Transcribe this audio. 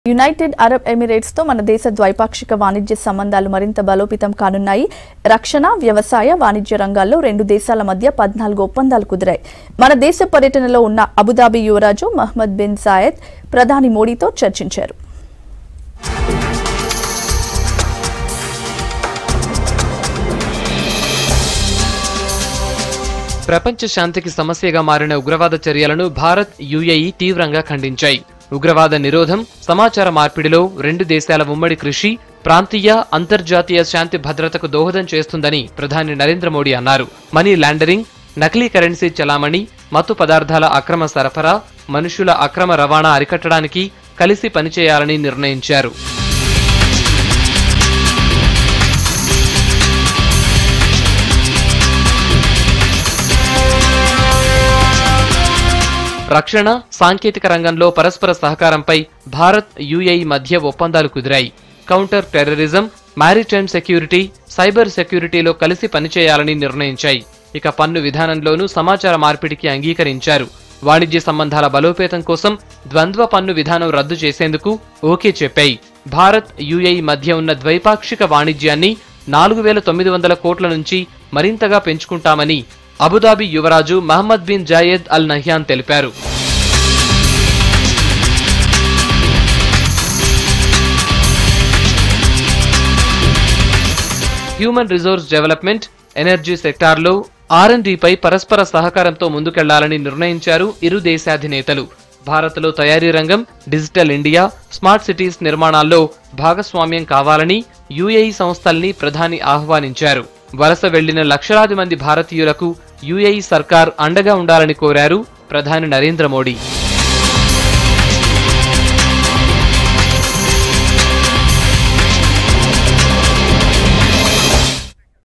United Arab Emirates తో మన దేశ ద్వైపాక్షిక వాణిజ్య సంబంధాలు మరింత బలోపేతం కానున్నాయి రక్షణ వ్యవసాయ వాణిజ్య రంగాల్లో రెండు దేశాల మధ్య పద్నాలుగు ఒప్పందాలు కుదిరాయి మన దేశ పర్యటనలో ఉన్న అబుదాబి యువరాజు మహ్మద్ బిన్ జాయద్ ప్రధాని మోడీతో చర్చించారు ప్రపంచ శాంతికి సమస్యగా మారిన ఉగ్రవాద చర్యలను భారత్ యుఏఈ తీవ్రంగా ఖండించాయి ఉగ్రవాద నిరోధం సమాచార మార్పిడిలో రెండు దేశాల ఉమ్మడి కృషి ప్రాంతీయ అంతర్జాతీయ శాంతి భద్రతకు దోహదం చేస్తుందని ప్రధాని నరేంద్ర మోడీ అన్నారు మనీ లాండరింగ్ నకిలీ కరెన్సీ చలామణి మత్తు పదార్థాల అక్రమ సరఫరా మనుషుల అక్రమ రవాణా అరికట్టడానికి కలిసి పనిచేయాలని నిర్ణయించారు రక్షణ సాంకేతిక రంగంలో పరస్పర సహకారంపై భారత్ యుఏఈ మధ్య ఒప్పందాలు కుదిరాయి counter terrorism maritime security cyber సెక్యూరిటీలో కలిసి పనిచేయాలని నిర్ణయించాయి ఇక పన్ను విధానంలోనూ సమాచార మార్పిడికి అంగీకరించారు వాణిజ్య సంబంధాల బలోపేతం కోసం ద్వంద్వ పన్ను విధానం రద్దు చేసేందుకు ఓకే చెప్పాయి భారత్ యుఏఈ మధ్య ఉన్న ద్వైపాక్షిక వాణిజ్యాన్ని నాలుగు వేల తొమ్మిది వందల కోట్ల నుంచి మరింతగా పెంచుకుంటామని అబుదాబి యువరాజు Mohammed bin Zayed al Nahyan తెలిపారు హ్యూమన్ రిసోర్స్ డెవలప్మెంట్ ఎనర్జీ సెక్టార్లో ఆర్ అండ్ పై పరస్పర సహకారంతో ముందుకెళ్లాలని నిర్ణయించారు ఇరు దేశాధినేతలు భారత్లో తయారీ రంగం డిజిటల్ ఇండియా స్మార్ట్ సిటీస్ నిర్మాణాల్లో భాగస్వామ్యం కావాలని యుఏఈ సంస్థల్ని ప్రధాని ఆహ్వానించారు వలస వెళ్లిన లక్షలాది మంది భారతీయులకు యుఏఈ సర్కార్ అండగా ఉండాలని కోరారు ప్రధాని నరేంద్ర మోడీ